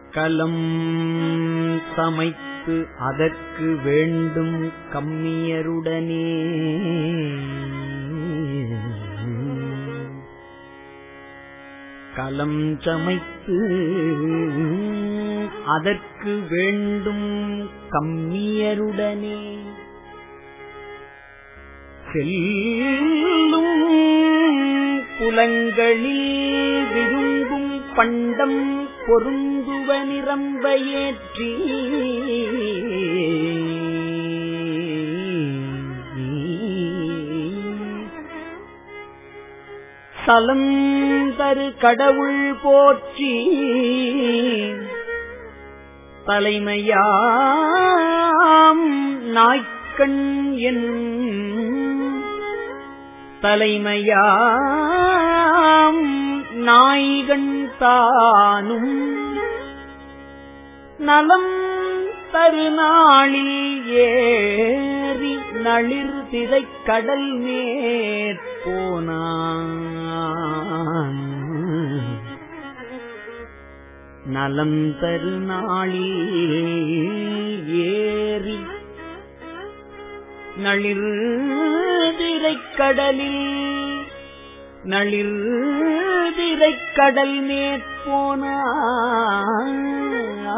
கலம் சமைத்து அதற்கு வேண்டும் கம்மியருடனே கலம் சமைத்து அதற்கு வேண்டும் கம்மியருடனே செல்லும் புலங்களில் விரும்பும் பண்டம் பொருந்துவ நிரம்ப ஏற்றி சலந்தரு கடவுள் போற்றி தலைமையாம் நாய்க்கண் என் தலைமையாம் நாய்கண் தானும் நலம் தருநாளில் ஏறி நளிர் திரைக் கடல் மேற்போனான் நலம் தருநாளில் ஏறி நளிர் திரைக்கடலில் நளிர் திரைக்கடல் மேற்போனான்